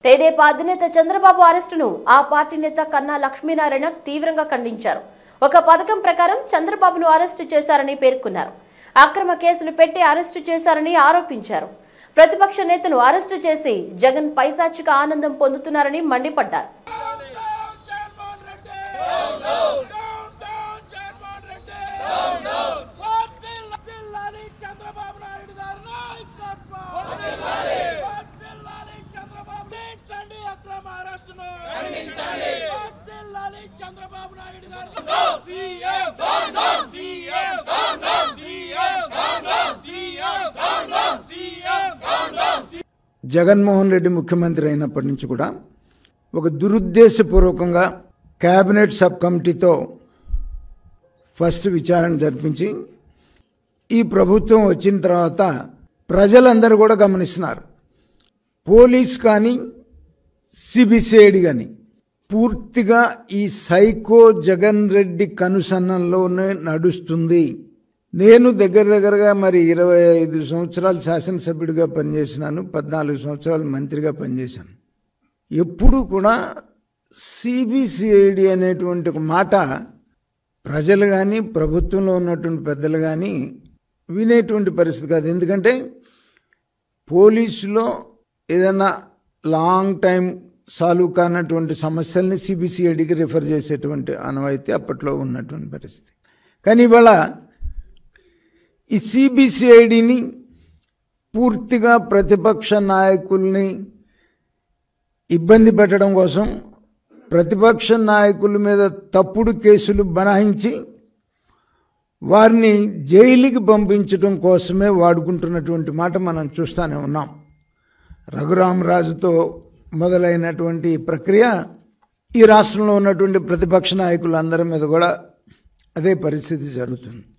తెదేపా అధినేత చంద్రబాబు అరెస్టును ఆ పార్టీ నేత కన్నా లక్ష్మీనారాయణ తీవ్రంగా ఖండించారు ఒక పథకం ప్రకారం చంద్రబాబును అరెస్టు చేశారని పేర్కొన్నారు అక్రమ కేసులు పెట్టి అరెస్టు చేశారని ఆరోపించారు ప్రతిపక్ష నేతను అరెస్టు చేసి జగన్ పైశాచిక ఆనందం పొందుతున్నారని మండిపడ్డారు Chairman Reddy! Down, down! Down, down, Chairman Reddy! Down, down! వర్ధిల్లాలి చంద్రబాబు నాయుడు గారి నాయకత్వం! వర్ధిల్లాలి చంద్రబాబు ఖండించండి అక్రమ అరెస్టును! వర్ధిల్లాలి చంద్రబాబు నాయుడు గారి CM down down CM down down CM down down CM down down CM down down Jaganmohan Reddy ముఖ్యమంత్రి అయినప్పటి నుంచి కూడా ఒక దురుద్దేశపూర్వకంగా కేబినెట్ సబ్ కమిటీతో ఫస్ట్ విచారణ జరిపించి ఈ ప్రభుత్వం వచ్చిన తర్వాత ప్రజలందరూ కూడా గమనిస్తున్నారు పోలీస్ కానీ సిబిసిఐడి కానీ పూర్తిగా ఈ సైకో జగన్ రెడ్డి కనుసన్నల్లోనే నడుస్తుంది నేను దగ్గర దగ్గరగా మరి ఇరవై ఐదు సంవత్సరాలు శాసనసభ్యుడిగా పనిచేసినాను పద్నాలుగు సంవత్సరాలు మంత్రిగా పనిచేశాను ఎప్పుడు కూడా సిబిసిఐడి అనేటువంటి ఒక మాట ప్రజలు కానీ ప్రభుత్వంలో ఉన్నటువంటి పెద్దలు కానీ వినేటువంటి పరిస్థితి కాదు ఎందుకంటే పోలీసులో ఏదైనా లాంగ్ టైం సాల్వ్ కానటువంటి సమస్యల్ని సిబిసిఐడికి రిఫర్ చేసేటువంటి అనవైతే అప్పట్లో ఉన్నటువంటి పరిస్థితి కానీ ఇవాళ ఈ సిబిసిఐడిని పూర్తిగా ప్రతిపక్ష నాయకుల్ని ఇబ్బంది పెట్టడం కోసం ప్రతిపక్ష నాయకుల మీద తప్పుడు కేసులు బనాయించి వారిని జైలుకి పంపించడం కోసమే వాడుకుంటున్నటువంటి మాట మనం చూస్తూనే ఉన్నాం రఘురామరాజుతో మొదలైనటువంటి ఈ ప్రక్రియ ఈ రాష్ట్రంలో ఉన్నటువంటి ప్రతిపక్ష నాయకులందరి మీద కూడా అదే పరిస్థితి జరుగుతుంది